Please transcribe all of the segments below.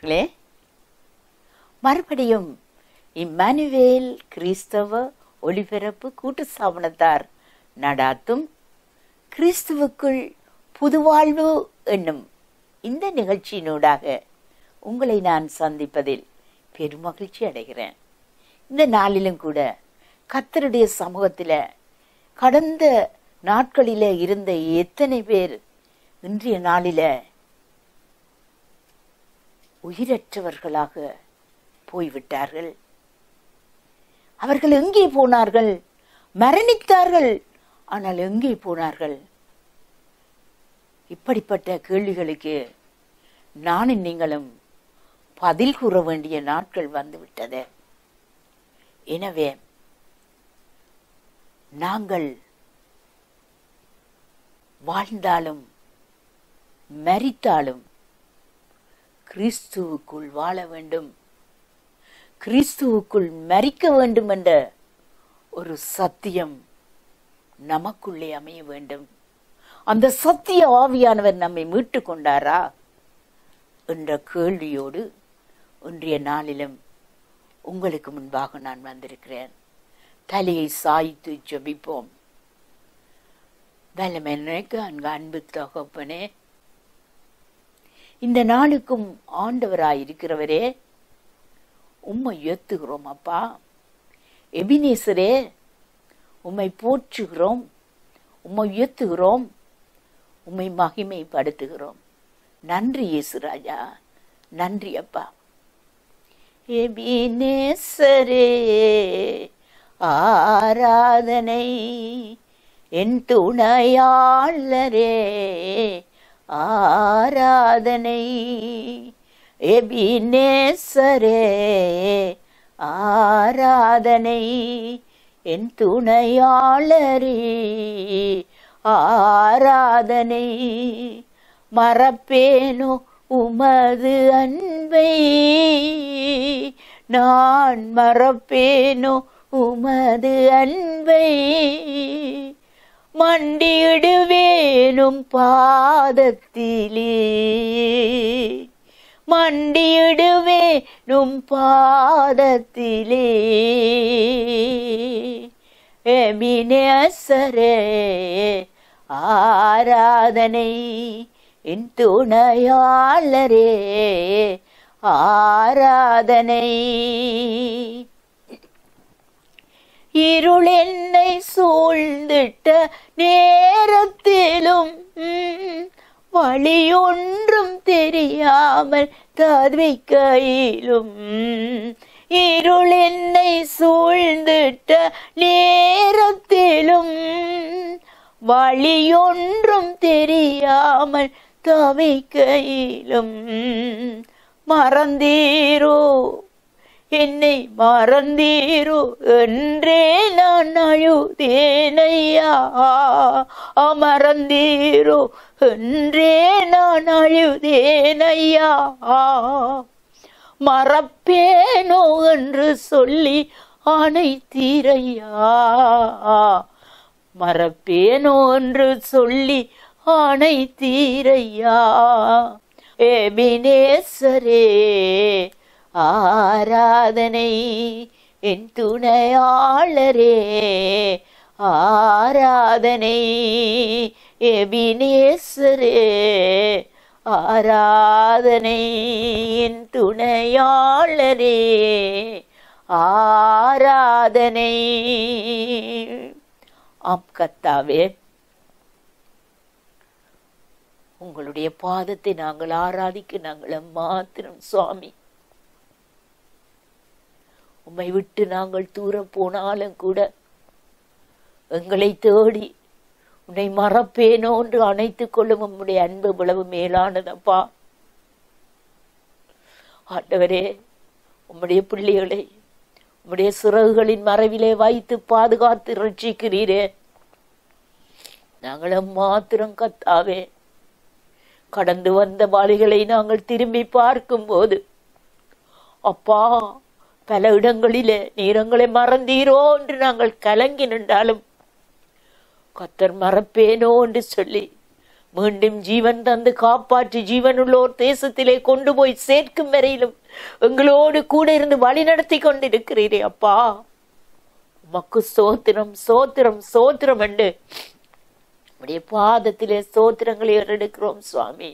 அன்பானவர்களே மறுபடியும் இம்மானுவேல் கிறிஸ்தவ ஒளிபரப்பு கூட்டு ஸ்தாபனத்தார் நடாத்தும் கிறிஸ்துவுக்குள் புதுவாழ்வு என்னும் இந்த நிகழ்ச்சியினூடாக உங்களை நான் சந்திப்பதில் பெருமகிழ்ச்சி அடைகிறேன் இந்த நாளிலும் கூட கத்தருடைய சமூகத்தில் கடந்த நாட்களில இருந்த எத்தனை பேர் இன்றைய நாளில உயிரற்றவர்களாக போய்விட்டார்கள் அவர்கள் எங்கே போனார்கள் மரணித்தார்கள் ஆனால் எங்கே போனார்கள் இப்படிப்பட்ட கேள்விகளுக்கு நானும் நீங்களும் பதில் கூற வேண்டிய நாட்கள் வந்துவிட்டது எனவே நாங்கள் வாழ்ந்தாலும் மரித்தாலும் கிறிஸ்துவுக்குள் வாழ வேண்டும் கிறிஸ்துவுக்குள் மரிக்க வேண்டும் என்ற ஒரு சத்தியம் நமக்குள்ளே அமைய வேண்டும் அந்த சத்திய ஆவியானவர் நம்மை மீட்டு கொண்டாரா என்ற கேள்வியோடு இன்றைய நாளிலும் உங்களுக்கு முன்பாக நான் வந்திருக்கிறேன் தலையை சாய்த்து ஜெபிப்போம் வல்லமென்னைக்கு அங்கு அன்பு தகப்பனே இந்த நாளுக்கும் ஆண்டவராயிருக்கிறவரே உம்மை ஏத்துகிறோம் அப்பா எபினேசரே உம்மை போற்றுகிறோம் உம்மை உயர்த்துகிறோம் உம்மை மகிமைப்படுத்துகிறோம் நன்றி இயேசு ராஜா நன்றி அப்பா எபினேசரே ஆராதனை என் துணையாளரே ஆராதனை எபினேசரே ஆராதனை என் துணையாளரே ஆராதனை மறப்பேனோ உமது அன்பை நான் மறப்பேனோ உமது அன்பை மண்டியிடுவேனும் பாதத்திலே மண்டியிடுவேனும் பாதத்திலே எமினேசரே ஆராதனை என் துணையாளரே ஆராதனை இருள் என்னை சூழ்ந்திட்ட நேரத்திலும் ம், வழியொன்றும் தெரியாமல் தவிக்கையிலும் இருள் என்னை சூழ்ந்திட்ட நேரத்திலும் வழியொன்றும் தெரியாமல் தவிக்கையிலும் மறந்தீரோ என்னை மறந்தீரோ என்றே நான் அழுதேனையா மறந்தீரோ என்றே நான் அழுதேனையா மறப்பேனோ என்று சொல்லி அனைத்தீரையா மறப்பேனோ என்று சொல்லி அனைத்தீரையா ஏபினேசரே ஆராதனை என் துணையாளரே ஆராதனை எபினேசரே ஆராதனை என் துணையாளரே ஆராதனை ஆம் கத்தாவே உங்களுடைய பாதத்தை நாங்கள் ஆராதிக்க நாங்கள் மாத்திரம் சுவாமி உம்மை விட்டு நாங்கள் தூர போனாலும் கூட எங்களை தேடி உன்னை மறப்பேனோ என்று அணைத்துக் கொள்ளும் உம்முடைய அன்பு இவ்வளவு மேலானதப்பா ஆண்டவரே உம்முடைய பிள்ளைகளை உம்முடைய சிறகுகளின் மறைவிலே வைத்து பாதுகாத்து ரட்சிக்கிறீரே நாங்கள் மாத்திரம் கத்தாவே கடந்து வந்த வாளிகளை நாங்கள் திரும்பி பார்க்கும்போது அப்பா பல இடங்களிலே நீரங்களை மறந்தீரோ என்று நாங்கள் கலங்கி நின்றாலும் கத்தர் மறப்பேனோ என்று சொல்லி மீண்டும் ஜீவன் தந்து காப்பாற்றி ஜீவனுள்ளோர் தேசத்திலே கொண்டு போய் சேர்க்கும் வரையிலும் எங்களோடு கூட இருந்து வழி நடத்தி கொண்டிருக்கிறீரே அப்பா உமக்கு சோத்திரம் சோத்திரம் சோத்திரம் என்று உடைய பாதத்திலே சோத்திரங்களை எடுக்கிறோம் சுவாமி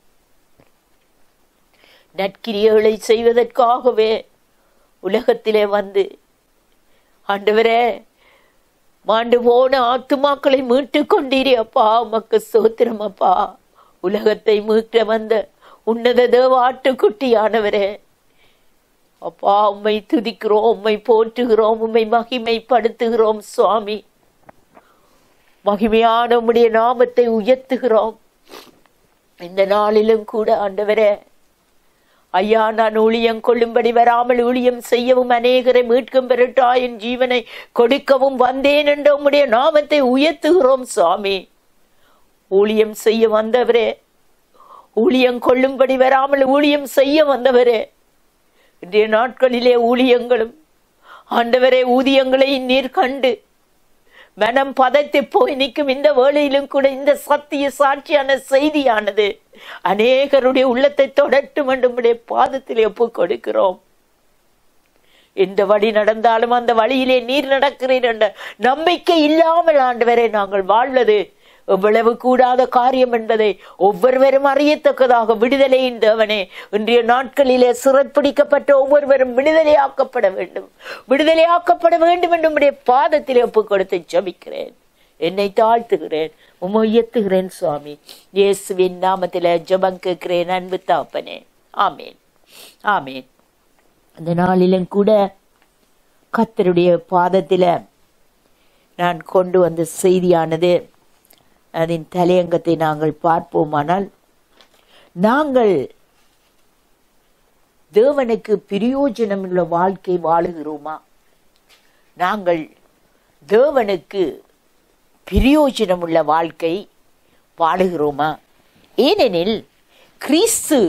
நற்கிரியைகளை செய்வதற்காகவே உலகத்திலே வந்து ஆண்டவரே மாண்டு போன ஆத்துமாக்களை மீட்டு கொண்டீரே அப்பா உமக்கு சோத்திரம் அப்பா உலகத்தை மீட்க வந்த உன்னத தேவ ஆட்டுக்குட்டியானவரே அப்பா உம்மை துதிக்கிறோம் உம்மை போற்றுகிறோம் உம்மை மகிமைப்படுத்துகிறோம் சுவாமி மகிமையான உம்முடைய நாமத்தை உயர்த்துகிறோம் இந்த நாளிலும் கூட ஆண்டவரே ஐயா நான் ஊழியம் கொள்ளும்படி வராமல் ஊழியம் செய்யவும் அநேகரை மீட்கும் பெருட்டா என் ஜீவனை கொடுக்கவும் வந்தேன் என்ற உம்முடைய நாமத்தை உயர்த்துகிறோம் சுவாமி ஊழியம் செய்ய வந்தவரே ஊழியம் கொள்ளும்படி வராமல் ஊழியம் செய்ய வந்தவரே இன்றைய நாட்களிலே ஊழியங்களும் ஆண்டவரே ஊதியங்களை நீர் கண்டு மனம் பதைத்து போய் நிற்கும் இந்த வேளையிலும் கூட இந்த சத்திய சாட்சியான செய்தியானது அநேகருடைய உள்ளத்தை தொடட்டும் என்று பாதத்தில் ஒப்பு கொடுக்கிறோம் எந்த வழி நடந்தாலும் அந்த வழியிலே நீர் நடக்கிறீர் என்ற நம்பிக்கை இல்லாமல் ஆண்டவரை நாங்கள் வாழ்வது எவ்வளவு கூடாத காரியம் என்பதை ஒவ்வொருவரும் அறியத்தக்கதாக விடுதலையின் தேவனே இன்றைய நாட்களிலே சிறைப்பிடிக்கப்பட்ட ஒவ்வொருவரும் விடுதலையாக்கப்பட வேண்டும் விடுதலையாக்கப்பட வேண்டும் என்று உடைய பாதத்திலே ஒப்பு கொடுத்து ஜபிக்கிறேன் என்னை தாழ்த்துகிறேன் உம்மை உயர்த்துகிறேன் சுவாமி இயேசுவின் நாமத்தில ஜபம் கேட்கிறேன் அன்பு தாப்பனே ஆமேன் ஆமேன் அந்த நாளிலும் கூட கத்தருடைய பாதத்தில நான் கொண்டு வந்த செய்தியானது அதன் தலையங்கத்தை நாங்கள் பார்ப்போமானால் நாங்கள் தேவனுக்கு பிரயோஜனமுள்ள வாழ்க்கை வாழுகிறோமா நாங்கள் தேவனுக்கு பிரயோஜனமுள்ள வாழ்க்கை வாழுகிறோமா ஏனெனில் கிறிஸ்து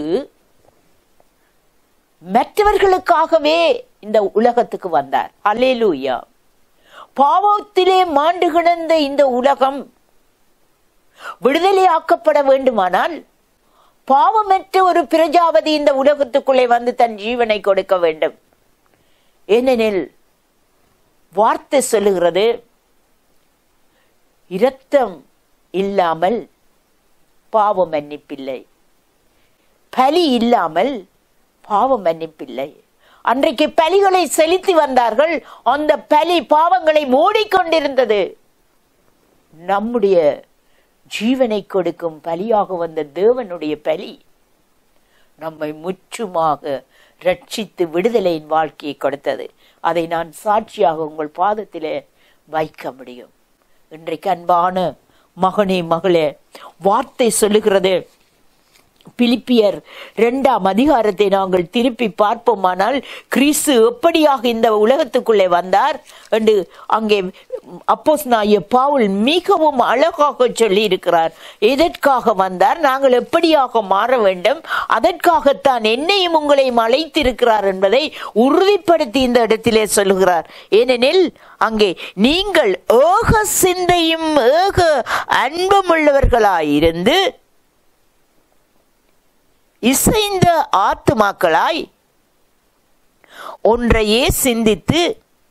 மற்றவர்களுக்காகவே இந்த உலகத்துக்கு வந்தார் அல்லேலூயா பாவத்திலே மாண்டு கிடந்த இந்த உலகம் விடுதலையாக்கப்பட வேண்டுமானால் பாவமற்ற ஒரு பிரஜாபதி இந்த உலகத்துக்குள்ளே வந்து தன் ஜீவனை கொடுக்க வேண்டும் ஏனெனில் வார்த்தை சொல்லுகிறது இரத்தம் இல்லாமல் பாவ மன்னிப்பில்லை பலி இல்லாமல் பாவ மன்னிப்பில்லை அன்றைக்கு பலிகளை செலுத்தி வந்தார்கள் அந்த பலி பாவங்களை மூடிக்கொண்டிருந்தது நம்முடைய ஜீவனை கொடுக்கும் பலியாக வந்த தேவனுடைய பலி நம்மை முற்றுமாக ரட்சித்து விடுதலையின் வாழ்க்கையை கொடுத்தது அதை நான் சாட்சியாக உங்கள் பாதத்திலே வைக்க முடியும் இன்றைக்கு அன்பான மகனே மகளே வார்த்தை சொல்லுகிறது பிலிப்பியர் இரண்டாம் அதிகாரத்தை நாங்கள் திருப்பி பார்ப்போமானால் கிறிஸ்து எப்படியாக இந்த உலகத்துக்குள்ளே வந்தார் என்று அங்கே அப்போஸ் நாய பாவுல் மிகவும் அழகாக சொல்லி இருக்கிறார் எதற்காக வந்தார் நாங்கள் எப்படியாக மாற வேண்டும் அதற்காகத்தான் என்னையும் உங்களையும் அழைத்திருக்கிறார் என்பதை உறுதிப்படுத்தி இந்த இடத்திலே சொல்லுகிறார் ஏனெனில் அங்கே நீங்கள் ஏக சிந்தையும் ஏக அன்பும் உள்ளவர்களாயிருந்து இசைந்த ஆத்துமாக்களாய் ஒன்றையே சிந்தித்து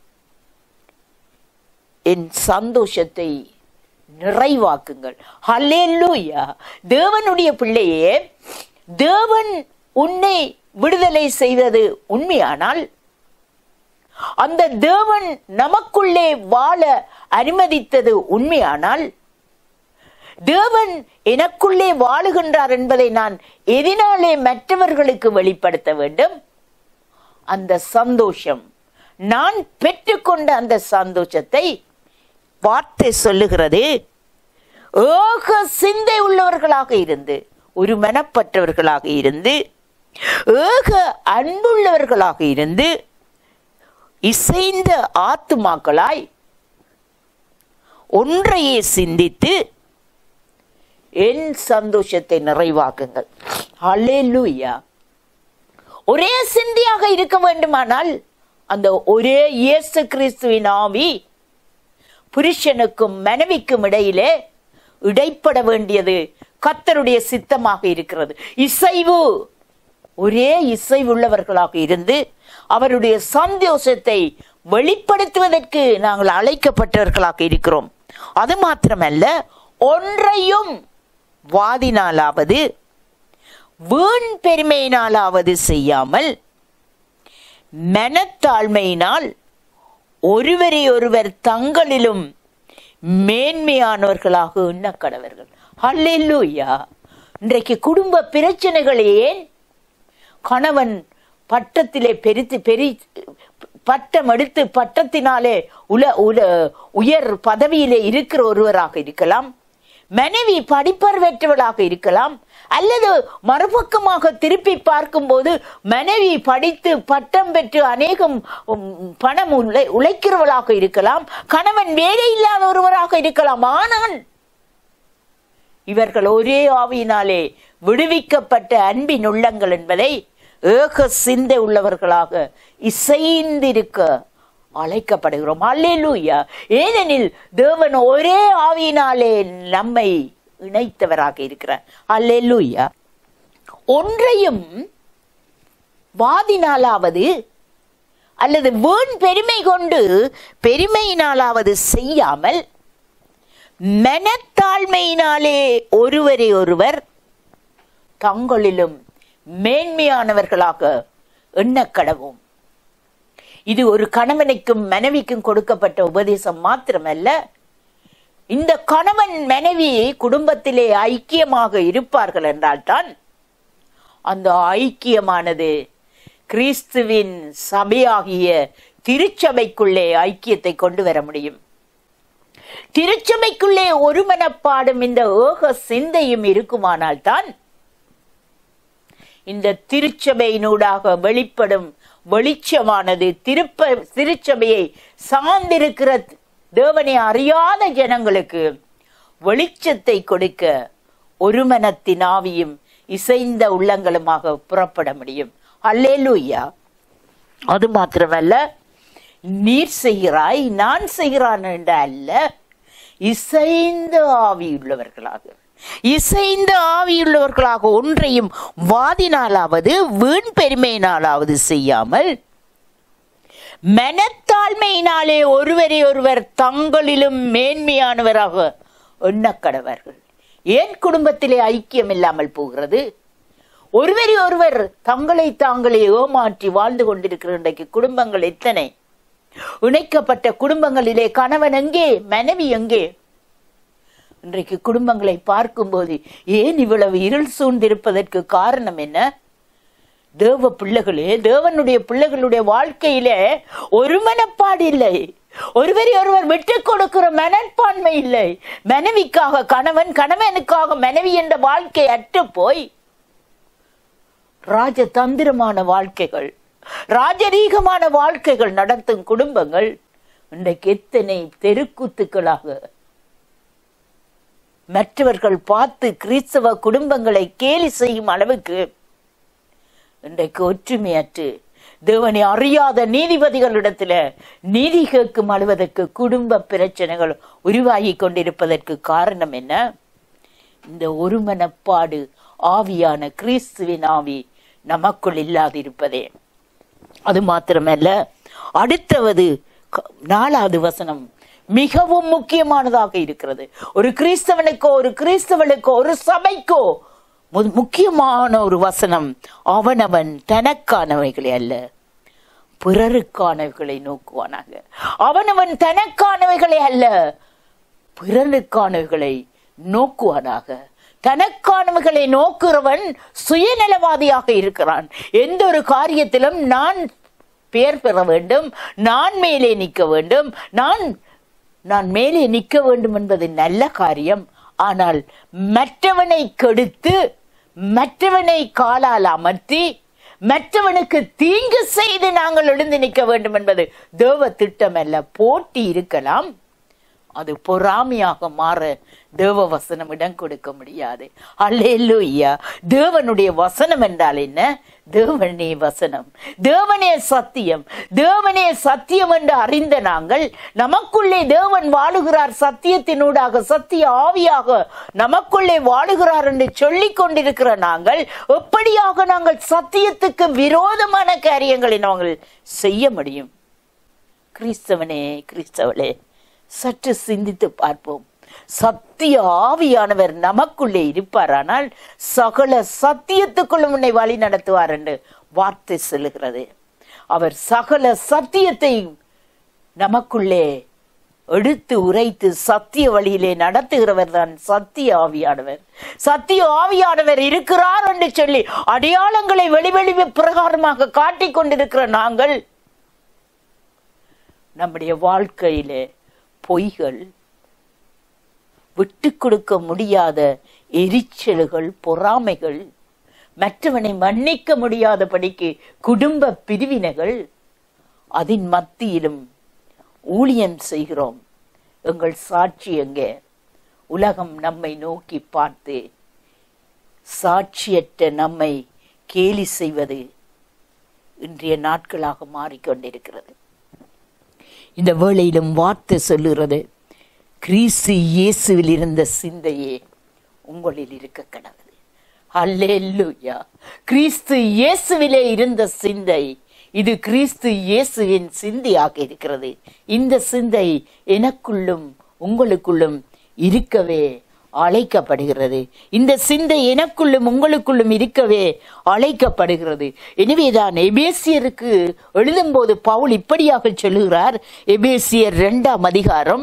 என் சந்தோஷத்தை நிறைவாக்குங்கள் ஹல்லேலூயா தேவனுடைய பிள்ளையே தேவன் உன்னை விடுதலை செய்வது உண்மையானால் அந்த தேவன் நமக்குள்ளே வாழ அனுமதித்தது உண்மையானால் தேவன் எனக்குள்ளே வாழுகின்றார் என்பதை நான் எதினாலே மற்றவர்களுக்கு வெளிப்படுத்த வேண்டும் அந்த சந்தோஷம் நான் பெற்றுக்கொண்ட அந்த சந்தோஷத்தை வார்த்தை சொல்லுகிறது ஏக சிந்தை உள்ளவர்களாக இருந்து ஒரு மனப்பற்றவர்களாக இருந்து ஏக அன்புள்ளவர்களாக இருந்து இசைந்த ஆத்துமாக்களாய் ஒன்றையே சிந்தித்து என் சந்தோஷத்தை நிறைவாக்குங்கள் ஹalleluya ஒரே சிந்தியாக இருக்க வேண்டுமானால் அந்த ஒரே இயேசு கிறிஸ்துவின் ஆவி புருஷனுக்கும் மனைவிக்கும் இடையிலே இடைப்பட வேண்டியது கத்தருடைய சித்தமாக இருக்கிறது இசைவு ஒரே இசைவுள்ளவர்களாக இருந்து அவருடைய சந்தோஷத்தை வெளிப்படுத்துவதற்கு நாங்கள் அழைக்கப்பட்டவர்களாக இருக்கிறோம் அது மாத்திரமல்ல ஒன்றையும் வாதினாலாவது வீண் பெருமையினாலாவது செய்யாமல் மனத்தாழ்மையினால் ஒருவரை ஒருவர் தங்களிலும் மேன்மையானவர்களாக எண்ணக்கடவர்கள் ஹல்லேலூயா இன்றைக்கு குடும்ப பிரச்சனைகள் ஏன் கணவன் பட்டத்திலே பெருத்து பெரி பட்டம் எடுத்து பட்டத்தினாலே உல உல உயர் பதவியிலே இருக்கிற ஒருவராக இருக்கலாம் மனைவி படிப்பறிவற்றவளாக இருக்கலாம் அல்லது மறுபக்கமாக திருப்பி பார்க்கும்போது மனைவி படித்து பட்டம் பெற்று அநேகம் உம், பணம் உழை உழைக்கிறவளாக இருக்கலாம் கணவன் வேலை இல்லாத ஒருவராக இருக்கலாம் ஆனால் இவர்கள் ஒரே ஆவியினாலே விடுவிக்கப்பட்ட அன்பின் உள்ளங்கள் என்பதை ஏக சிந்தை உள்ளவர்களாக இசைந்திருக்க அழைக்கப்படுகிறோம் அல்லேலூயா ஏனெனில் தேவன் ஒரே ஆவியினாலே நம்மை இணைத்தவராக இருக்கிறார் அல்லேலூயா ஒன்றையும் வாதினாலாவது அல்லது வீண் பெருமை கொண்டு பெருமையினாலாவது செய்யாமல் மனத்தாழ்மையினாலே ஒருவரை ஒருவர் தங்களிலும் மேன்மையானவர்களாக எண்ணக்கடவும் இது ஒரு கணவனுக்கும் மனைவிக்கும் கொடுக்கப்பட்ட உபதேசம் மாத்திரமல்ல இந்த கணவன் மனைவி குடும்பத்திலே ஐக்கியமாக இருப்பார்கள் என்றால்தான் அந்த ஐக்கியமானது கிறிஸ்துவின் சபையாகிய திருச்சபைக்குள்ளே ஐக்கியத்தை கொண்டு வர முடியும் திருச்சபைக்குள்ளே ஒருமனப்பாடும் இந்த ஏக சிந்தையும் இருக்குமானால் தான் இந்த திருச்சபையினூடாக வெளிப்படும் வெளிச்சமானது திருப்ப திருச்சபையை சார்ந்திருக்கிற தேவனை அறியாத ஜனங்களுக்கு வெளிச்சத்தை கொடுக்க ஒருமனத்தின் ஆவியும் இசைந்த உள்ளங்களுமாக புறப்பட முடியும் அல்லேலூயா அது மாத்திரமல்ல நீர் செய்கிறாய் நான் செய்கிறான் என்ற அல்ல இசைந்த ஆவியுள்ளவர்களாக இசைந்த ஆவியுள்ளவர்களாக ஒன்றையும் வாதினாலாவது வீண் பெருமையினாலாவது செய்யாமல் மனத்தாழ்மையினாலே ஒருவரை ஒருவர் தங்களிலும் மேன்மையானவராக எண்ணக்கடவர்கள் ஏன் குடும்பத்திலே ஐக்கியம் இல்லாமல் போகிறது ஒருவரை ஒருவர் தங்களை தாங்களே ஏமாற்றி வாழ்ந்து கொண்டிருக்கிற இன்றைக்கு குடும்பங்கள் எத்தனை இணைக்கப்பட்ட குடும்பங்களிலே கணவன் எங்கே மனைவி எங்கே இன்றைக்கு குடும்பங்களை பார்க்கும்போது ஏன் இவ்வளவு இருள் சூழ்ந்திருப்பதற்கு காரணம் என்ன தேவ பிள்ளைகளே தேவனுடைய பிள்ளைகளுடைய வாழ்க்கையிலே ஒரு மனப்பாடு இல்லை ஒருவரை ஒருவர் விட்டு கொடுக்கிற மனப்பான்மை இல்லை மனைவிக்காக கணவன் கணவனுக்காக மனைவி என்ற வாழ்க்கை அற்று போய் ராஜதந்திரமான வாழ்க்கைகள் ராஜரீகமான வாழ்க்கைகள் நடத்தும் குடும்பங்கள் இன்றைக்கு எத்தனை தெருக்கூத்துக்களாக மற்றவர்கள் பார்த்து கிறிஸ்தவ குடும்பங்களை கேலி செய்யும் அளவுக்கு இன்றைக்கு ஒற்றுமையற்று தேவனை அறியாத நீதிபதிகளிடத்துல நீதி கேட்கும் அளவதற்கு குடும்ப பிரச்சனைகள் உருவாகி கொண்டிருப்பதற்கு காரணம் என்ன இந்த ஒருமனப்பாடு ஆவியான கிறிஸ்துவின் ஆவி நமக்குள் இல்லாதிருப்பதே அது மாத்திரமல்ல அடுத்தவது க- நாலாவது வசனம் மிகவும் முக்கியமானதாக இருக்கிறது ஒரு கிறிஸ்தவனுக்கோ ஒரு கிறிஸ்தவனுக்கோ ஒரு சபைக்கோ மு- முக்கியமான ஒரு வசனம் அவனவன் தனக்கானவைகளை அல்ல பிறருக்கானவைகளை நோக்குவானாக அவனவன் தனக்கானவைகளை அல்ல பிறனுக்கானவைகளை நோக்குவானாக தனக்கானவைகளை நோக்குறவன் சுயநலவாதியாக இருக்கிறான் எந்த ஒரு காரியத்திலும் நான் பெயர் பெற வேண்டும் நான் மேலே நிற்க வேண்டும் நான் நான் மேலே நிற்க வேண்டும் என்பது நல்ல காரியம் ஆனால் மற்றவனை கெடுத்து மற்றவனை காலால் அமர்த்தி மற்றவனுக்கு தீங்கு செய்து நாங்கள் எழுந்து நிற்க வேண்டும் என்பது தேவ திட்டம் அல்ல போட்டி இருக்கலாம் அது பொறாமையாக மாற தேவ வசனம் இடம் கொடுக்க முடியாது அல்லேலூயா தேவனுடைய வசனம் என்றால் என்ன தேவனே வசனம் தேவனே சத்தியம் தேவனே சத்தியம் என்று அறிந்த நாங்கள் நமக்குள்ளே தேவன் வாழுகிறார் சத்தியத்தினூடாக சத்திய ஆவியாக நமக்குள்ளே வாழுகிறார் என்று சொல்லிக் கொண்டிருக்கிற நாங்கள் எப்படியாக நாங்கள் சத்தியத்துக்கு விரோதமான காரியங்களை நாங்கள் செய்ய முடியும் கிறிஸ்தவனே கிறிஸ்தவளே சற்று சிந்தித்து பார்ப்போம் சத்திய ஆவியானவர் நமக்குள்ளே இருப்பாரானால் சகல சத்தியத்துக்குள்ளும் உன்னை வழி நடத்துவார் என்று வார்த்தை சொல்லுகிறது அவர் சகல சத்தியத்தை நமக்குள்ளே எடுத்து உரைத்து சத்திய வழியிலே நடத்துகிறவர் தான் சத்திய ஆவியானவர் சத்திய ஆவியானவர் இருக்கிறார் என்று சொல்லி அடையாளங்களை வெளிவெளி பிரகாரமாக காட்டிக் கொண்டிருக்கிற நாங்கள் நம்முடைய வாழ்க்கையிலே பொய்கள் விட்டு கொடுக்க முடியாத எரிச்சல்கள் பொறாமைகள் மற்றவனை மன்னிக்க முடியாதபடிக்கு குடும்ப பிரிவினைகள் அதன் மத்தியிலும் ஊழியம் செய்கிறோம் எங்கள் சாட்சி எங்கே உலகம் நம்மை நோக்கி பார்த்து சாட்சியற்ற நம்மை கேலி செய்வது இன்றைய நாட்களாக மாறிக்கொண்டிருக்கிறது இந்த வேளையிலும் வார்த்தை சொல்லுகிறது கிறிஸ்து இயேசுவில் இருந்த சிந்தையே உங்களில் இருக்க கடவுது அல்லேலூயா கிறிஸ்து இயேசுவிலே இருந்த சிந்தை இது கிறிஸ்து இயேசுவின் சிந்தையாக இருக்கிறது இந்த சிந்தை எனக்குள்ளும் உங்களுக்குள்ளும் இருக்கவே அழைக்கப்படுகிறது இந்த சிந்தை எனக்குள்ளும் உங்களுக்குள்ளும் இருக்கவே அழைக்கப்படுகிறது எனவேதான் எபேசியருக்கு எழுதும்போது பவுல் இப்படியாக சொல்லுகிறார் எபேசியர் இரண்டாம் அதிகாரம்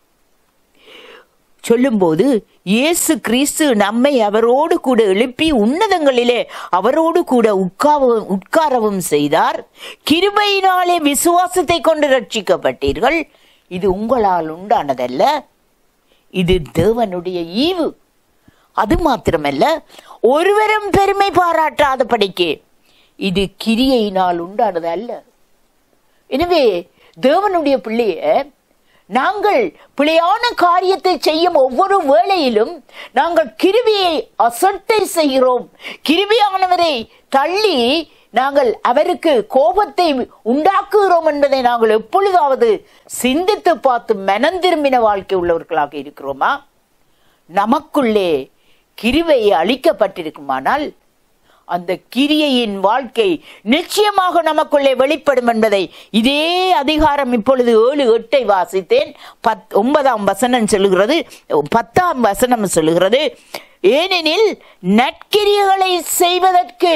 சொல்லும்போது இயேசு கிறிஸ்து நம்மை அவரோடு கூட எழுப்பி உன்னதங்களிலே அவரோடு கூட உட்காரவும் உட்காரவும் செய்தார் கிருபையினாலே விசுவாசத்தை கொண்டு ரட்சிக்கப்பட்டீர்கள் இது உங்களால் உண்டானதல்ல இது தேவனுடைய ஈவு அது மாத்திரமல்ல ஒருவரும் பெருமை பாராட்டாத படிக்கு இது கிரியையினால் உண்டானது அல்ல எனவே தேவனுடைய பிள்ளைய நாங்கள் பிழையான காரியத்தை செய்யும் ஒவ்வொரு வேளையிலும் நாங்கள் கிருவியை அசட்டை செய்கிறோம் கிருவியானவரை தள்ளி நாங்கள் அவருக்கு கோபத்தை உண்டாக்குகிறோம் என்பதை நாங்கள் எப்பொழுதாவது சிந்தித்து பார்த்து மனந்திரும்பின வாழ்க்கை உள்ளவர்களாக இருக்கிறோமா நமக்குள்ளே கிருவை அளிக்கப்பட்டிருக்குமானால் அந்த கிரியையின் வாழ்க்கை நிச்சயமாக நமக்குள்ளே வெளிப்படும் என்பதை இதே அதிகாரம் இப்பொழுது ஏழு எட்டை வாசித்தேன் பத் ஒன்பதாம் வசனம் சொல்லுகிறது பத்தாம் வசனம் சொல்லுகிறது ஏனெனில் நற்கிரியைகளை செய்வதற்கு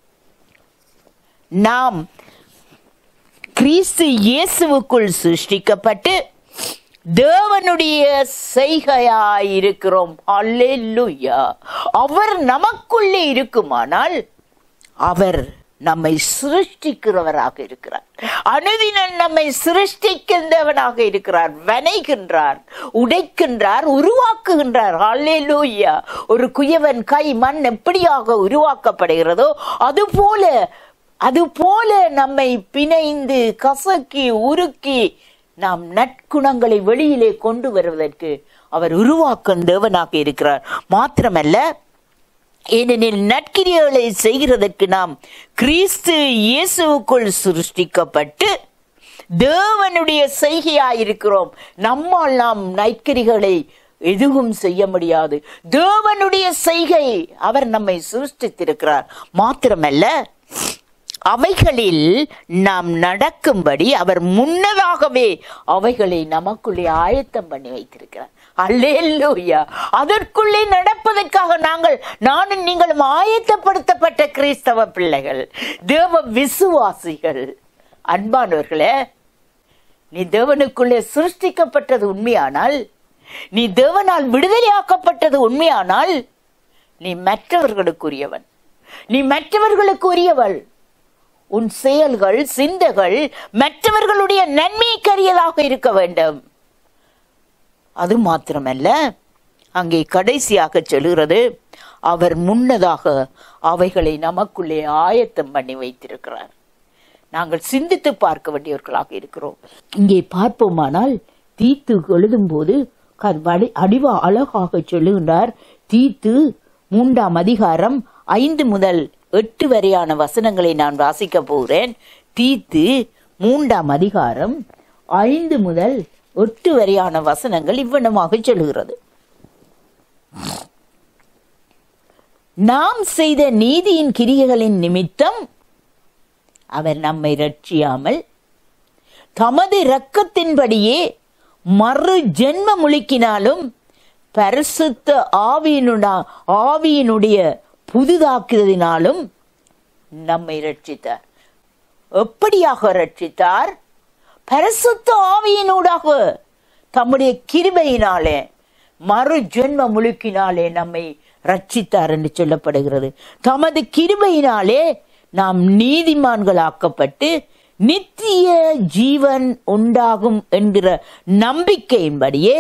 நாம் கிறிஸ்து இயேசுவுக்குள் சிருஷ்டிக்கப்பட்டு தேவனுடைய செய்கையாயிருக்கிறோம் அல்லேலூயா அவர் நமக்குள்ளே இருக்குமானால் அவர் நம்மை சிருஷ்டிக்கிறவராக இருக்கிறார் அனுதினம் நம்மை சிருஷ்டிக்கின்றவனாக இருக்கிறார் வனைகின்றார் உடைக்கின்றார் உருவாக்குகின்றார் அல்லேலூயா ஒரு குயவன் கை மண் எப்படியாக உருவாக்கப்படுகிறதோ அதுபோல அதுபோல நம்மை பிணைந்து கசக்கி உருக்கி நாம் நற்குணங்களை வெளியிலே கொண்டு வருவதற்கு அவர் உருவாக்கும் தேவனாக இருக்கிறார் மாத்திரமல்ல ஏனெனில் நற்கிரியைகளை செய்கிறதற்கு நாம் கிறிஸ்து இயேசுவுக்குள் சிருஷ்டிக்கப்பட்டு தேவனுடைய செய்கையாயிருக்கிறோம் நம்மால் நாம் நற்கிரிகளை எதுவும் செய்ய முடியாது தேவனுடைய செய்கை அவர் நம்மை சிருஷ்டித்திருக்கிறார் மாத்திரமல்ல அவைகளில் நாம் நடக்கும்படி அவர் முன்னதாகவே அவைகளை நமக்குள்ளே ஆயத்தம் பண்ணி வைத்திருக்கிறார் அல்லேலூயா அதற்குள்ளே நடப்பதற்காக நாங்கள் நானும் நீங்களும் ஆயத்தப்படுத்தப்பட்ட கிறிஸ்தவ பிள்ளைகள் தேவ விசுவாசிகள் அன்பானவர்களே நீ தேவனுக்குள்ளே சிருஷ்டிக்கப்பட்டது உண்மையானால் நீ தேவனால் விடுதலையாக்கப்பட்டது உண்மையானால் நீ மற்றவர்களுக்குரியவன் நீ மற்றவர்களுக்குரியவள் உன் செயல்கள் சிந்தைகள் மற்றவர்களுடைய நன்மைக்கரியதாக இருக்க வேண்டும் அது மாத்திரமல்ல அங்கே கடைசியாக சொல்லுகிறது அவர் முன்னதாக அவைகளை நமக்குள்ளே ஆயத்தம் பண்ணி வைத்திருக்கிறார் நாங்கள் சிந்தித்து பார்க்க வேண்டியவர்களாக இருக்கிறோம் இங்கே பார்ப்போமானால் தீத்து எழுதும்போது க- வடி- அடிவா அழகாக சொல்லுகின்றார் தீத்து மூன்றாம் அதிகாரம் ஐந்து முதல் எட்டு வரையான வசனங்களை நான் வாசிக்க போகிறேன் தீத்து மூன்றாம் அதிகாரம் ஐந்து முதல் எட்டு வரையான வசனங்கள் இவ்வனமாக சொல்லுகிறது நாம் செய்த நீதியின் கிரியைகளின் நிமித்தம் அவர் நம்மை ரட்சியாமல் தமது இரக்கத்தின்படியே மறு ஜென்ம முழுக்கினாலும் பரிசுத்த ஆவியினுடா ஆவியினுடைய புதிதாக்குவதினாலும் நம்மை ரட்சித்தார் எப்படியாக ரட்சித்தார் பரிசுத்த ஆவியினூடாக தம்முடைய கிருபையினாலே மறு ஜென்ம முழுக்கினாலே நம்மை ரட்சித்தார் என்று சொல்லப்படுகிறது தமது கிருபையினாலே நாம் நீதிமான்களாக்கப்பட்டு நித்திய ஜீவன் உண்டாகும் என்கிற நம்பிக்கையின்படியே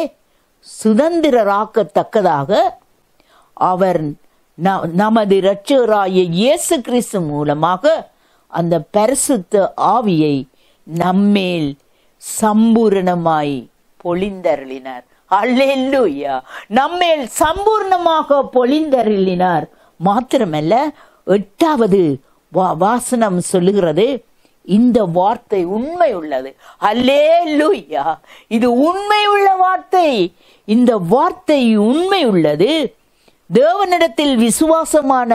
சுதந்திரராக்கத்தக்கதாக அவர் ந- நமது இரட்சகராய இயேசு கிறிஸ்து மூலமாக அந்த பரிசுத்த ஆவியை நம்மேல் சம்பூரணமாய் பொழிந்தருளினார் அல்லேலூயா நம்மேல் சம்பூர்ணமாக பொழிந்தருளினார் மாத்திரமல்ல எட்டாவது வா- வாசனம் சொல்லுகிறது இந்த வார்த்தை உண்மை உள்ளது அல்லேலூயா இது உண்மை உள்ள வார்த்தை இந்த வார்த்தை உண்மை உள்ளது தேவனிடத்தில் விசுவாசமான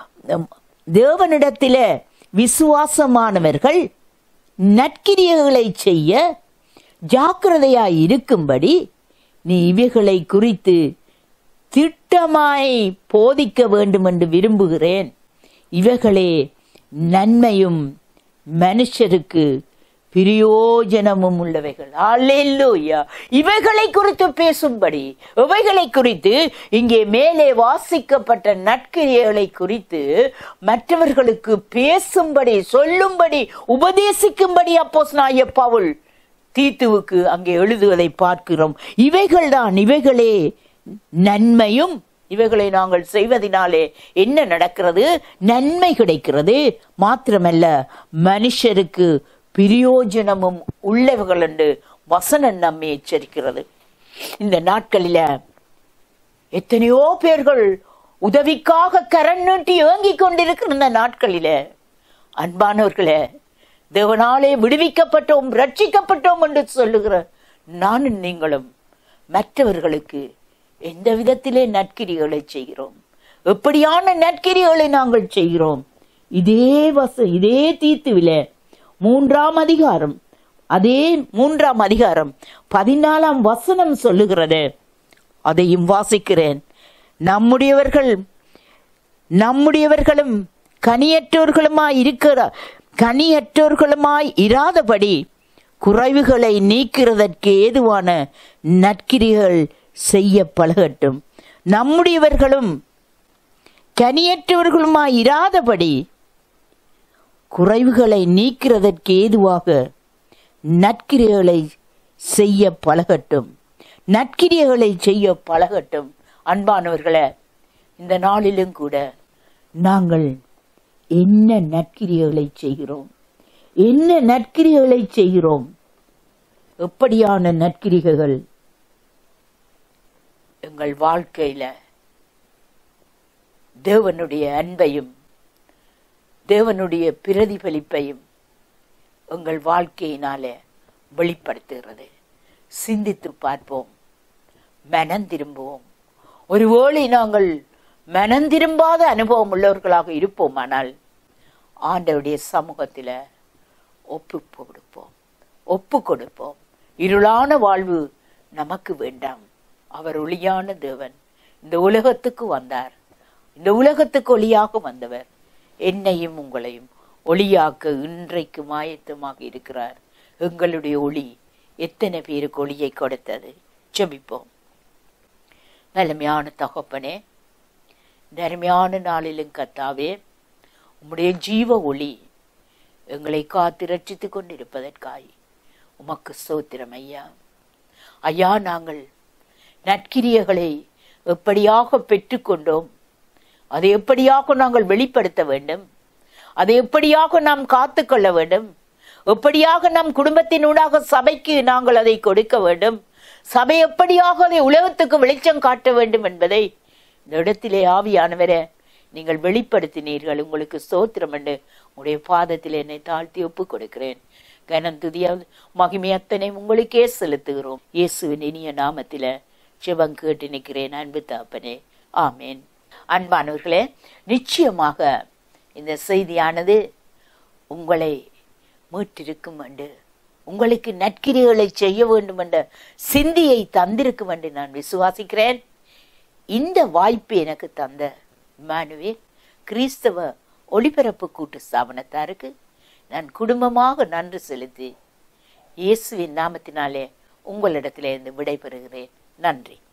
தேவனிடத்திலே விசுவாசமானவர்கள் நற்கிரியைகளை செய்ய ஜாக்கிரதையாய் இருக்கும்படி நீ இவைகளை குறித்து திட்டமாய் போதிக்க வேண்டும் என்று விரும்புகிறேன் இவைகளே நன்மையும் மனுஷருக்கு பிரயோஜனமும் உள்ளவைகள் அல்லேலூயா இவைகளை குறித்து பேசும்படி இவைகளை குறித்து இங்கே மேலே வாசிக்கப்பட்ட நற்கிரியைகளை குறித்து மற்றவர்களுக்கு பேசும்படி சொல்லும்படி உபதேசிக்கும்படி அப்போஸ் நாய பவுல் தீத்துவுக்கு அங்கே எழுதுவதை பார்க்கிறோம் இவைகள்தான் இவைகளே நன்மையும் இவைகளை நாங்கள் செய்வதனாலே என்ன நடக்கிறது நன்மை கிடைக்கிறது மாத்திரமல்ல மனுஷருக்கு பிரயோஜனமும் உள்ளவர்கள் என்று வசனம் நம்மை எச்சரிக்கிறது இந்த நாட்களில எத்தனையோ பேர்கள் உதவிக்காக கரண் நீட்டி ஏங்கிக் கொண்டிருக்கிற இந்த நாட்களில அன்பானவர்களே தேவனாலே விடுவிக்கப்பட்டோம் ரட்சிக்கப்பட்டோம் என்று சொல்லுகிற நானும் நீங்களும் மற்றவர்களுக்கு எந்த விதத்திலே நற்கிரிகளை செய்கிறோம் எப்படியான நற்கிரிகளை நாங்கள் செய்கிறோம் இதே வச இதே தீத்துவிலே மூன்றாம் அதிகாரம் அதே மூன்றாம் அதிகாரம் பதினாலாம் வசனம் சொல்லுகிறது அதையும் வாசிக்கிறேன் நம்முடையவர்கள் நம்முடையவர்களும் கனியற்றோர்களுமாய் இருக்கிற கனியற்றோர்களுமாய் இராதபடி குறைவுகளை நீக்கிறதற்கு ஏதுவான நற்கிரிகள் செய்ய பழகட்டும் நம்முடையவர்களும் கனியற்றவர்களுமாய் இராதபடி குறைவுகளை நீக்கிறதற்கு ஏதுவாக நற்கிரியைகளை செய்ய பழகட்டும் நற்கிரியைகளை செய்ய பழகட்டும் அன்பானவர்களே இந்த நாளிலும் கூட நாங்கள் என்ன நற்கிரியைகளை செய்கிறோம் என்ன நற்கிரியைகளை செய்கிறோம் எப்படியான நற்கிரிகைகள் எங்கள் வாழ்க்கையில தேவனுடைய அன்பையும் தேவனுடைய பிரதிபலிப்பையும் எங்கள் வாழ்க்கையினாலே வெளிப்படுத்துகிறது சிந்தித்து பார்ப்போம் மனம் திரும்புவோம் ஒருவேளை நாங்கள் மனம் திரும்பாத அனுபவம் உள்ளவர்களாக இருப்போமானால் ஆண்டவருடைய சமூகத்தில் ஒப்பு கொடுப்போம் ஒப்பு கொடுப்போம் இருளான வாழ்வு நமக்கு வேண்டாம் அவர் ஒளியான தேவன் இந்த உலகத்துக்கு வந்தார் இந்த உலகத்துக்கு ஒளியாக வந்தவர் என்னையும் உங்களையும் ஒளியாக்க இன்றைக்கு மாயத்தமாக இருக்கிறார் எங்களுடைய ஒளி எத்தனை பேருக்கு ஒளியை கொடுத்தது செபிப்போம் நலமையான தகப்பனே இந்த அருமையான நாளிலும் கத்தாவே உம்முடைய ஜீவ ஒளி எங்களை காத்து ரட்சித்துக் கொண்டிருப்பதற்காய் உமக்கு சோத்திரம் ஐயா ஐயா நாங்கள் நற்கிரியைகளை எப்படியாக பெற்றுக்கொண்டோம் அதை எப்படியாக நாங்கள் வெளிப்படுத்த வேண்டும் அதை எப்படியாக நாம் காத்துக்கொள்ள வேண்டும் எப்படியாக நம் குடும்பத்தினூடாக சபைக்கு நாங்கள் அதை கொடுக்க வேண்டும் சபை எப்படியாக அதை உலகத்துக்கு வெளிச்சம் காட்ட வேண்டும் என்பதை இந்த இடத்திலே ஆவியானவரே நீங்கள் வெளிப்படுத்தினீர்கள் உங்களுக்கு ஸ்தோத்திரம் என்று உடைய பாதத்தில் என்னை தாழ்த்தி ஒப்புக் கொடுக்கிறேன் கனம் துதியா மகிமை அத்தனை உங்களுக்கே செலுத்துகிறோம் இயேசுவின் இனிய நாமத்தில சிவம் கேட்டு நிற்கிறேன் அன்பு தாப்பனே ஆமேன் அன்பானவர்களே நிச்சயமாக இந்த செய்தியானது உங்களை மீட்டிருக்கும் என்று உங்களுக்கு நற்கிரிகளை செய்ய வேண்டும் என்ற சிந்தியை தந்திருக்கும் என்று நான் விசுவாசிக்கிறேன் இந்த வாய்ப்பு எனக்கு தந்த மானுவே கிறிஸ்தவ ஒளிபரப்பு கூட்டு ஸ்தாபனத்தாருக்கு நான் குடும்பமாக நன்றி செலுத்தி இயேசுவின் நாமத்தினாலே உங்களிடத்திலிருந்து விடைபெறுகிறேன் நன்றி